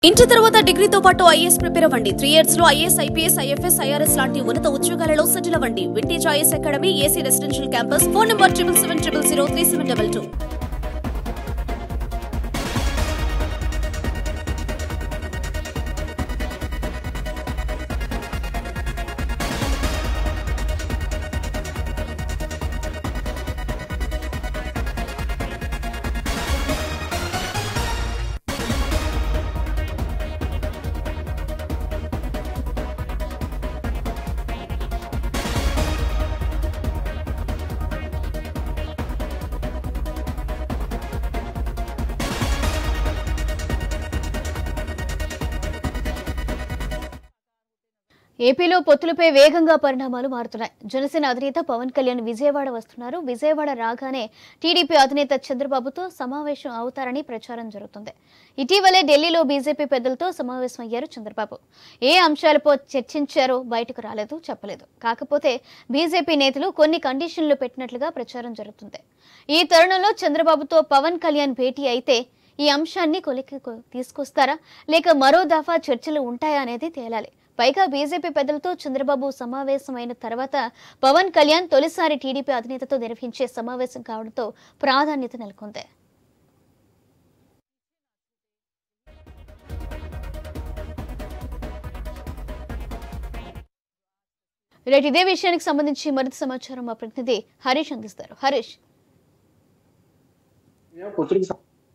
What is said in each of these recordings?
inter తర్వాత డిగ్రీతో పాటు ఐఏఎస్ ప్రిపేర్ అవ్వండి త్రీ ఇయర్స్ లో ఐఏఎస్ ఐపీఎస్ ఐఎఫ్ఎస్ ఐఆర్ఎస్ లాంటి ఉన్నత ఉద్యోగాలలో సెటిల్ అవ్వండి vintage IAS academy AC residential campus phone number triple seven triple zero three seven double two ఏపీలో పొత్తులపై వేగంగా పరిణామాలు మారుతున్నాయి జనసేన అధినేత పవన్ కళ్యాణ్ విజయవాడ వస్తున్నారు విజయవాడ రాగానే టీడీపీ అధినేత చంద్రబాబుతో సమావేశం అవుతారని ప్రచారం జరుగుతుంది ఇటీవలే ఢిల్లీలో బీజేపీ పెద్దలతో సమావేశం అయ్యారు చంద్రబాబు ఏ అంశాలపై చర్చించారో బయటకు రాలేదు చెప్పలేదు కాకపోతే బీజేపీ నేతలు కొన్ని కండిషన్లు పెట్టినట్లుగా ప్రచారం జరుగుతుంది ఈ తరుణంలో చంద్రబాబుతో పవన్ కళ్యాణ్ భేటీ అయితే ఈ అంశాన్ని కొలికి తీసుకొస్తారా లేక మరో దఫా చర్చలు ఉంటాయా అనేది తేలాలి పైగా బీజేపీ పెద్దలతో చంద్రబాబు సమావేశమైన తర్వాత పవన్ కళ్యాణ్ తొలిసారి టీడీపీ అధినేతతో నిర్వహించే సమావేశం కావడంతో ప్రాధాన్యత నెలకొంది రైట్ ఇదే విషయానికి సంబంధించి మరింత సమాచారం మా ప్రతినిధి హరీష్ అందిస్తారు హరీష్ పొత్తులకు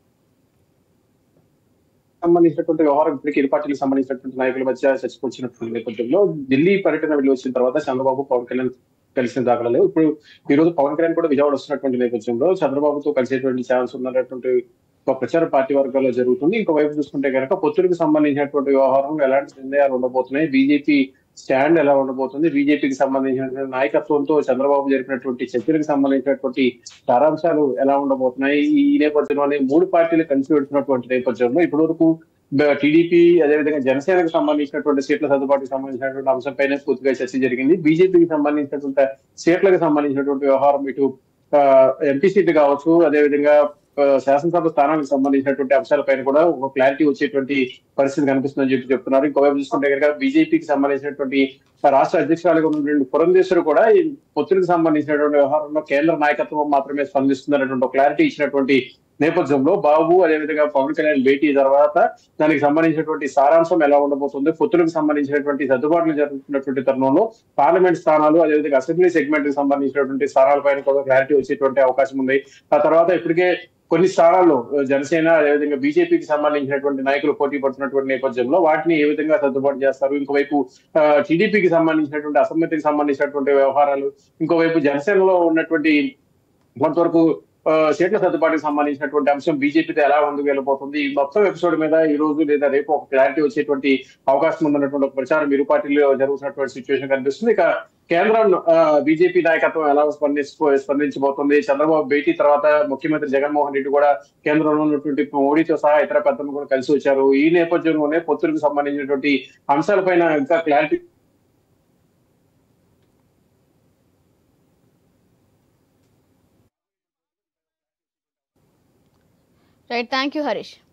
సంబంధించినటువంటి వ్యవహారం ఇప్పటికీ ఇరు పార్టీలకు సంబంధించినటువంటి నాయకుల మధ్య చర్చకొచ్చినటువంటి నేపథ్యంలో ఢిల్లీ పర్యటన వెళ్ళి వచ్చిన తర్వాత చంద్రబాబు పవన్ కళ్యాణ్ కలిసిన దాఖలు లేవు ఇప్పుడు ఈ రోజు పవన్ కళ్యాణ్ కూడా విజయవాడ వస్తున్నటువంటి నేపథ్యంలో చంద్రబాబుతో కలిసేటువంటి ఛాన్స్ ఉన్నటువంటి ఒక ప్రచార పార్టీ వర్గాల్లో జరుగుతుంది ఇంకోవైపు చూసుకుంటే కనుక పొత్తులకు సంబంధించినటువంటి వ్యవహారంలో ఎలాంటి నిర్ణయాలు ఉండబోతున్నాయి బీజేపీ స్టాండ్ ఎలా ఉండబోతుంది బీజేపీకి సంబంధించినటువంటి నాయకత్వంతో చంద్రబాబు జరిపినటువంటి చర్చలకు సంబంధించినటువంటి సారాంశాలు ఎలా ఉండబోతున్నాయి ఈ నేపథ్యంలోనే మూడు పార్టీలు కలిసి పెడుతున్నటువంటి నేపథ్యంలో ఇప్పటి వరకు టీడీపీ అదేవిధంగా జనసేనకు సంబంధించినటువంటి సీట్ల సర్దుబాటుకు సంబంధించినటువంటి అంశంపైనే పూర్తిగా చర్చ జరిగింది బీజేపీకి సంబంధించినటువంటి సీట్లకు సంబంధించినటువంటి వ్యవహారం ఇటు ఎంపీ సీట్లు కావచ్చు అదేవిధంగా ఆ, శాసనసభ స్థానానికి సంబంధించినటువంటి అంశాలపైన కూడా ఒక క్లారిటీ వచ్చేటువంటి పరిస్థితి కనిపిస్తుందని చెప్పి చెప్తున్నారు ఇంకోవైపు చూసుకుంటే కనుక బీజేపీకి సంబంధించినటువంటి రాష్ట్ర అధ్యక్షురాలుగా ఉన్నటువంటి పురంధేశ్వరు కూడా ఈ పొత్తులకు సంబంధించినటువంటి వ్యవహారంలో కేంద్ర నాయకత్వం మాత్రమే స్పందిస్తుందనేటువంటి ఒక క్లారిటీ ఇచ్చినటువంటి నేపథ్యంలో బాబు అదేవిధంగా పవన్ కళ్యాణ్ భేటీ తర్వాత దానికి సంబంధించినటువంటి సారాంశం ఎలా ఉండబోతుంది పొత్తులకు సంబంధించినటువంటి సర్దుబాట్లు జరుగుతున్నటువంటి తరుణంలో పార్లమెంట్ స్థానాలు అదేవిధంగా అసెంబ్లీ సెగ్మెంట్ కి సంబంధించినటువంటి స్థానాలపైన కూడా క్లారిటీ వచ్చేటువంటి అవకాశం ఉంది ఆ తర్వాత ఇప్పటికే కొన్ని స్థానాల్లో ఆ, జనసేన అదేవిధంగా బీజేపీకి సంబంధించినటువంటి నాయకులు పోటీ పడుతున్నటువంటి నేపథ్యంలో వాటిని ఏ విధంగా సర్దుబాటు చేస్తారు ఇంకోవైపు ఆ, టీడీపీకి సంబంధించినటువంటి అసమ్మతికి సంబంధించినటువంటి వ్యవహారాలు ఇంకోవైపు జనసేనలో ఉన్నటువంటి కొంతవరకు ఆ, సీట్ల సర్దుబాటుకు సంబంధించినటువంటి అంశం బీజేపీతో ఎలా ముందుకు వెళ్ళబోతుంది ఈ మొత్తం ఎపిసోడ్ మీద ఈ రోజు లేదా రేపు ఒక క్లారిటీ వచ్చేటువంటి అవకాశం ఉందన్నటువంటి ఒక ప్రచారం ఇరు పార్టీలో జరుగుతున్నటువంటి సిచ్యువేషన్ కనిపిస్తుంది ఇక కేంద్రం బీజేపీ నాయకత్వం ఎలా స్పందించ స్పందించబోతుంది చంద్రబాబు భేటీ తర్వాత ముఖ్యమంత్రి జగన్మోహన్ రెడ్డి కూడా కేంద్రంలో ఉన్నటువంటి మోడీతో సహా ఇతర పెద్దలు కూడా కలిసి వచ్చారు ఈ నేపథ్యంలోనే పొత్తులకు సంబంధించినటువంటి అంశాలపైన ఇంకా clarity right thank you Harish